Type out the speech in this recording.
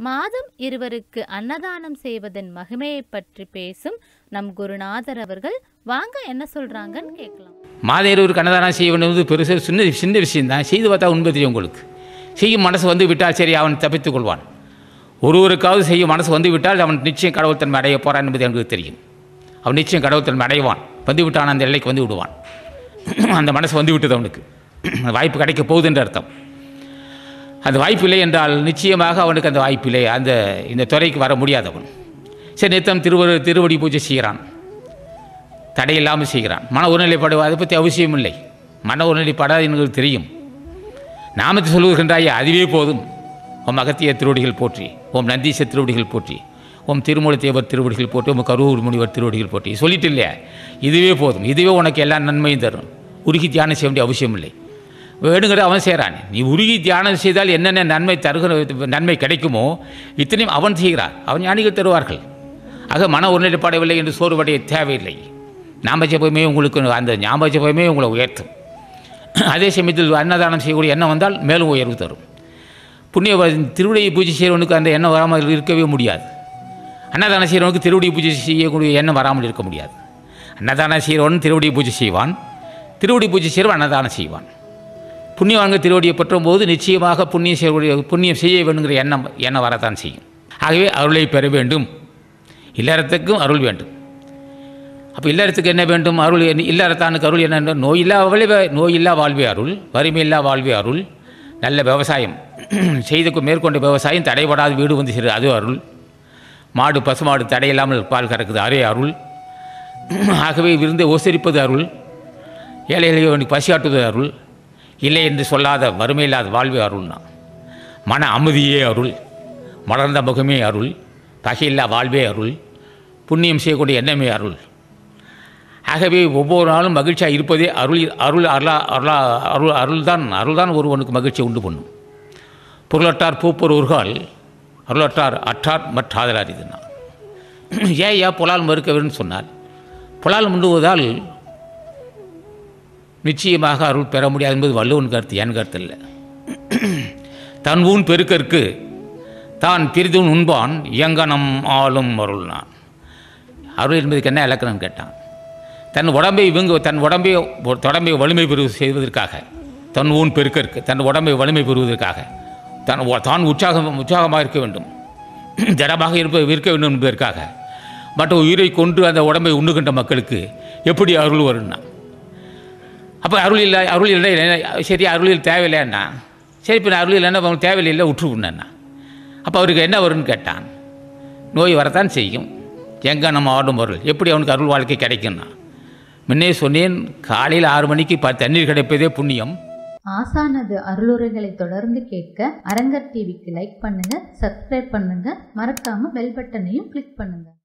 மாதம் இருவருக்கு அன்னதானம் செய்வதன் மகிமையை பற்றி பேசும் நம் குருநாதர் அவர்கள் வாங்க என்ன சொல்றாங்கன்னு கேட்கலாம் மாத இருவருக்கு அன்னதானம் செய்ய வேண்டியது பெருசு சின்ன சின்ன விஷயம்தான் செய்து பார்த்தா உண்மை தெரியும் உங்களுக்கு செய்யும் மனசு வந்து விட்டால் சரி அவன் தப்பித்துக் கொள்வான் ஒருவருக்காவது செய்யும் மனசு வந்து விட்டால் அவன் நிச்சயம் கடவுள் தன்மை அடைய போகிறான் என்பது எனக்கு தெரியும் அவன் நிச்சயம் கடவுள் தன்மை அடைவான் வந்து விட்டான் அந்த எல்லைக்கு வந்து விடுவான் அந்த மனசு வந்து விட்டது அவனுக்கு அந்த வாய்ப்பு கிடைக்க போகுது என்ற அர்த்தம் அந்த வாய்ப்பு இல்லை என்றால் நிச்சயமாக அவனுக்கு அந்த வாய்ப்பு இல்லை அந்த இந்த துறைக்கு வர முடியாதவன் சரி நித்தம் திருவரு திருவடி பூஜை செய்கிறான் தடையில்லாமல் செய்கிறான் மன ஒருநிலைப்பாடு அதை பற்றி அவசியம் இல்லை மன ஒருநிலைப்பாடாது எங்களுக்கு தெரியும் நாமத்தை சொல்லுகின்றாயே அதுவே போதும் உம் அகத்திய திருவடிகள் போற்றி ஓம் நந்தீச திருவடிகள் போற்றி ஓம் திருமூல தேவர் திருவடிகள் போற்றி உம் கரூர் முனிவர் திருவடிகள் போற்றி சொல்லிட்டு இல்லையா இதுவே போதும் இதுவே உனக்கு எல்லா நன்மையும் தரும் உருகி தியானம் செய்ய வேண்டிய அவசியம் இல்லை வேணுங்கிறத அவன் செய்கிறான் நீ உருகி தியானம் செய்தால் என்னென்ன நன்மை தருகிற நன்மை கிடைக்குமோ இத்தனையும் அவன் செய்கிறான் அவன் ஞானிகள் தருவார்கள் ஆக மன ஒருநிலைப்பாடவில்லை என்று சோர்வடைய தேவையில்லை ஞாபக ஜபமே உங்களுக்கு அந்த ஞாபக ஜபமே உங்களை உயர்த்தும் அதே சமயத்தில் அன்னதானம் செய்யக்கூடிய எண்ணம் வந்தால் மேலும் உயர்வு தரும் புண்ணிய வ- திருவிடையை பூஜை செய்கிறவனுக்கு அந்த எண்ணம் வராமல் இருக்கவே முடியாது அன்னதானம் செய்கிறவனுக்கு திருவடி பூஜை செய்யக்கூடிய எண்ணம் வராமல் இருக்க முடியாது அன்னதானம் செய்கிறவன் திருவடி பூஜை செய்வான் திருவடி பூஜை செய்கிறவன் அன்னதானம் செய்வான் புண்ணியவான்கள் திருவடியை பற்றும் போது நிச்சயமாக புண்ணியம் செய்யக்கூடிய புண்ணியம் செய்ய வேண்டுங்கிற எண்ணம் எண்ணம் வரத்தான் செய்யும் ஆகவே அருளை பெற வேண்டும் இல்லறத்துக்கும் அருள் வேண்டும் அப்போ இல்லறத்துக்கு என்ன வேண்டும் அருள் என்ன- இல்லறத்தானுக்கு அருள் என்ன நோயில்லா வாழ்வே நோயில்லா வாழ்வே அருள் வறுமையில்லா வாழ்வே அருள் நல்ல விவசாயம் செய்து மேற்கொண்ட விவசாயம் தடைபடாத வீடு வந்து சேரு அது அருள் மாடு பசுமாடு தடையில்லாமல் பால் கறக்குது அரே அருள் ஆகவே விருந்தை உசரிப்பது அருள் ஏழைகளுக்கு பசியாட்டுவது அருள் இல்லை என்று சொல்லாத வறுமையில்லாத வாழ்வே அருள்னா மன அமைதியே அருள் மலர்ந்த முகமே அருள் பகையில்லா வாழ்வே அருள் புண்ணியம் செய்யக்கூடிய எண்ணமே அருள் ஆகவே ஒவ்வொரு நாளும் மகிழ்ச்சியாக இருப்பதே அருள் அருள் அருளா அருளா அருள் அருள்தான் அருள்தான் ஒருவனுக்கு மகிழ்ச்சியை உண்டு பண்ணும் பொருளட்டார் பூப்பொருவர்கள் அருளட்டார் அற்றார் மற்றாதலார் இதுனா ஏன் ஏன் புலால் மறுக்க வேண்டும் சொன்னால் புலால் முண்டுவதால் நிச்சயமாக அருள் பெற முடியாது என்பது வள்ளுவன் கருத்து என் கருத்து இல்லை தன் ஊன் பெருக்கற்கு தான் பிரிதும் உண்பான் இயங்கனம் ஆளும் அருள்னான் அருள் என்பதுக்கு என்ன இலக்கணம் கேட்டான் தன் உடம்பை இவங்க தன் உடம்பை உடம்பை வலிமை பெறு செய்வதற்காக தன் ஊன் பெருக்கற்கு தன் உடம்பை வலிமை பெறுவதற்காக தன் உ- தான் உற்சாகம் உற்சாகமாக இருக்க வேண்டும் ஜடமாக இருப்ப இருக்க வேண்டும் என்பதற்காக மற்ற உயிரை கொன்று அந்த உடம்பை உண்ணுகின்ற மக்களுக்கு எப்படி அருள் வரும்னா அப்போ அருள் இல்லை அருள் இல்லை சரி அருளில் தேவையில்லைன்னா சரி இப்போ அருள் இல்லைன்னா அவனுக்கு தேவையில்லை விட்டு விடணுன்னா அப்போ அவருக்கு என்ன வரும்னு கேட்டான் நோய் வரத்தான் செய்யும் எங்கே நம்ம ஆடும் அருள் எப்படி அவனுக்கு அருள் வாழ்க்கை கிடைக்கும்னா முன்னே சொன்னேன் காலையில் ஆறு மணிக்கு ப தண்ணீர் கிடைப்பதே புண்ணியம் ஆசானது அருளுரைகளை தொடர்ந்து கேட்க அரங்கர் டிவிக்கு லைக் பண்ணுங்க சப்ஸ்கிரைப் பண்ணுங்க மறக்காம பெல் பட்டனையும் கிளிக் பண்ணுங்க